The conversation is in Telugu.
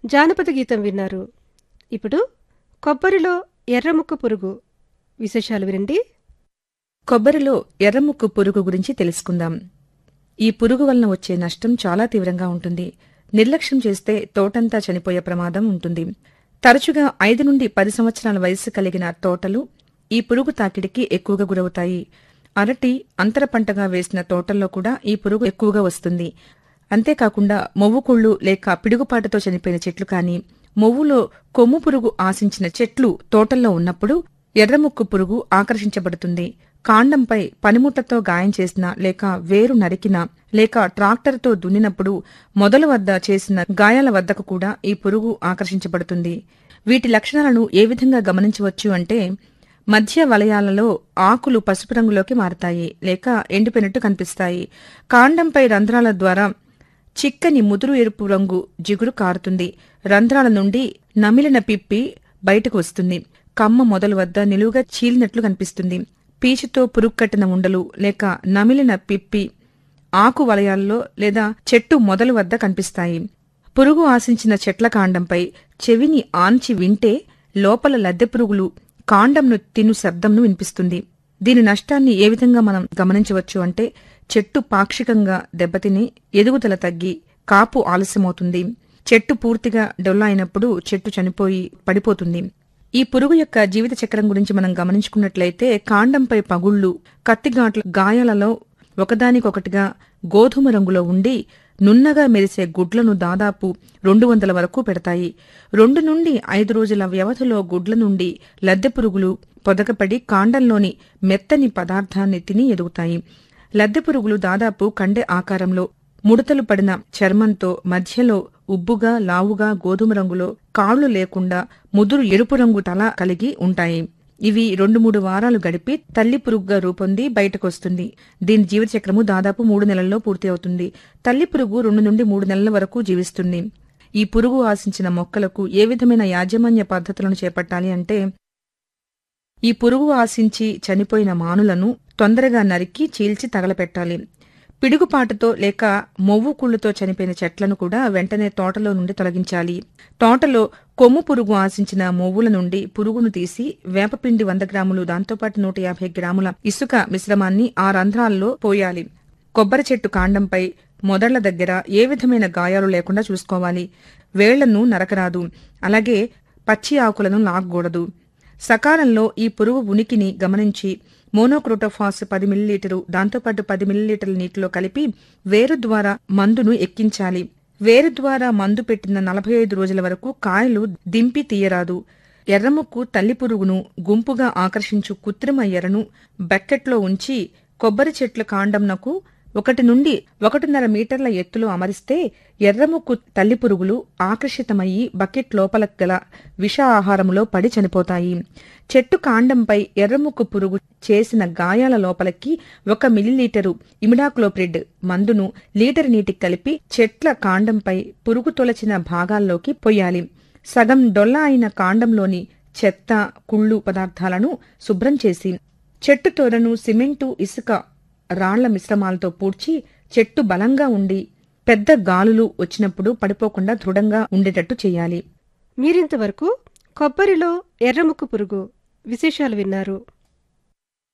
జానపద గీతం విన్నారు ఇప్పుడు కొబ్బరిలో ఎర్రముక్క పురుగు విశేషాలు వినండి కొబ్బరిలో ఎర్రముక్కు పురుగు గురించి తెలుసుకుందాం ఈ పురుగు వలన వచ్చే నష్టం చాలా తీవ్రంగా ఉంటుంది నిర్లక్ష్యం చేస్తే తోటంతా చనిపోయే ప్రమాదం ఉంటుంది తరచుగా ఐదు నుండి పది సంవత్సరాల వయస్సు కలిగిన తోటలు ఈ పురుగు తాకిడికి ఎక్కువగా గురవుతాయి అరటి అంతర పంటగా వేసిన తోటల్లో కూడా ఈ పురుగు ఎక్కువగా వస్తుంది అంతేకాకుండా మొవ్వుకుళ్ళు లేక పిడుగుపాటుతో చనిపోయిన చెట్లు కాని మొవ్వులో కొమ్ము పురుగు ఆశించిన చెట్లు తోటల్లో ఉన్నప్పుడు ఎర్రముక్కు పురుగు ఆకర్షించబడుతుంది కాండంపై పనిముట్లతో గాయం చేసిన లేక వేరు నరికిన లేక ట్రాక్టర్తో దున్నినప్పుడు మొదలు వద్ద చేసిన గాయాల వద్దకు కూడా ఈ పురుగు ఆకర్షించబడుతుంది వీటి లక్షణాలను ఏ విధంగా గమనించవచ్చు అంటే మధ్య వలయాలలో ఆకులు పసుపు రంగులోకి మారతాయి లేక ఎండిపోయినట్టు కనిపిస్తాయి కాండంపై రంధ్రాల ద్వారా చిక్కని ముదురు ఎరుపు రంగు జిగురు కారుతుంది రంధ్రాల నుండి నమిలిన పిప్పి బయటకు వస్తుంది కమ్మ మొదలు వద్ద నిలువుగా చీలినట్లు కనిపిస్తుంది పీచుతో పురుక్కట్టిన ఉండలు లేక నమిలిన పిప్పి ఆకు వలయాల్లో లేదా చెట్టు మొదలు వద్ద కనిపిస్తాయి పురుగు ఆశించిన చెట్ల కాండంపై చెవిని ఆంచి వింటే లోపల లద్దె పురుగులు కాండంను తిను శబ్దంను వినిపిస్తుంది దీని నష్టాన్ని ఏ విధంగా మనం గమనించవచ్చు అంటే చెట్టు పాక్షికంగా దెబ్బతిని ఎదుగుదల తగ్గి కాపు ఆలస్యమవుతుంది చెట్టు పూర్తిగా డొల్ల అయినప్పుడు చెట్టు చనిపోయి పడిపోతుంది ఈ పురుగు యొక్క జీవిత చక్రం గురించి మనం గమనించుకున్నట్లయితే కాండంపై పగుళ్లు కత్తిగాట్ల గాయాలలో ఒకదానికొకటిగా గోధుమ రంగులో ఉండి నున్నగా మెరిసే గుడ్లను దాదాపు రెండు వందల వరకు పెడతాయి రెండు నుండి ఐదు రోజుల వ్యవధిలో గుడ్ల నుండి లద్దె పురుగులు పొదగపడి కాండంలోని మెత్తని పదార్థాన్ని తిని ఎదుగుతాయి లద్దె పురుగులు దాదాపు కండె ఆకారంలో ముడతలు పడిన చర్మంతో మధ్యలో ఉబ్బుగా లావుగా గోధుమ రంగులో కాళ్లు లేకుండా ముదురు ఎరుపు రంగు తల కలిగి ఉంటాయి ఇవి రెండు మూడు వారాలు గడిపి తల్లి పురుగుగా రూపొంది బయటకొస్తుంది దీని జీవచక్రము దాదాపు మూడు నెలల్లో పూర్తి అవుతుంది తల్లి పురుగు రెండు నుండి మూడు నెలల వరకు జీవిస్తుంది ఈ పురుగు ఆశించిన మొక్కలకు ఏ విధమైన యాజమాన్య పద్ధతులను చేపట్టాలి అంటే ఈ పురుగు ఆశించి చనిపోయిన మానులను తొందరగా నరికి చీల్చి తగలపెట్టాలి పిడుగుపాటుతో లేక మొవ్వు కుళ్ళుతో చనిపోయిన చెట్లను కూడా వెంటనే తోటలో నుండి తొలగించాలి తోటలో కొమ్ము పురుగు ఆశించిన మొవ్వుల నుండి పురుగును తీసి వేపపిండి వంద గ్రాములు దాంతోపాటు నూట యాభై గ్రాముల ఇసుక మిశ్రమాన్ని ఆ రంధ్రాల్లో పోయాలి కొబ్బరి చెట్టు కాండంపై మొదళ్ల దగ్గర ఏ విధమైన గాయాలు లేకుండా చూసుకోవాలి వేళ్లను నరకరాదు అలాగే పచ్చి ఆకులను లాగకూడదు సకాలంలో ఈ పురుగు ఉనికిని గమనించి మోనోక్రోటోఫాస్ పది మిల్లీలీటరు దాంతోపాటు పది మిల్లీలీటర్ల నీటిలో కలిపి వేరు ద్వారా మందును ఎక్కించాలి వేరు ద్వారా మందు పెట్టిన నలభై ఐదు రోజుల వరకు కాయలు దింపి తీయరాదు ఎర్రముక్కు తల్లి పురుగును గుంపుగా ఆకర్షించు కృత్రిమ ఎరను బకెట్లో ఉంచి కొబ్బరి చెట్ల కాండంనకు ఒకటి నుండి ఒకటిన్నర మీటర్ల ఎత్తులో అమరిస్తే ఎర్రముక్కు తల్లి పురుగులు ఆకర్షితమయ్యి బకెట్ లోపల గల విష ఆహారములో పడి చనిపోతాయి చెట్టు కాండంపై ఎర్రముక్కు పురుగు చేసిన గాయాల లోపలికి ఒక మిల్లీలీటరు ఇమిడాక్లోప్రిడ్ మందును లీటర్ నీటికి కలిపి చెట్ల కాండంపై పురుగు తొలచిన భాగాల్లోకి పొయ్యాలి సగం డొల్ల అయిన కాండంలోని చెత్త కుళ్ళు పదార్థాలను శుభ్రం చేసి చెట్టు తోరను సిమెంటు ఇసుక రాళ్ల మిశ్రమాలతో పూడ్చి చెట్టు బలంగా ఉండి పెద్ద గాలులు వచ్చినప్పుడు పడిపోకుండా దృఢంగా ఉండేటట్టు చేయాలి మీరింతవరకు కొబ్బరిలో ఎర్రముక్కు పురుగు విశేషాలు విన్నారు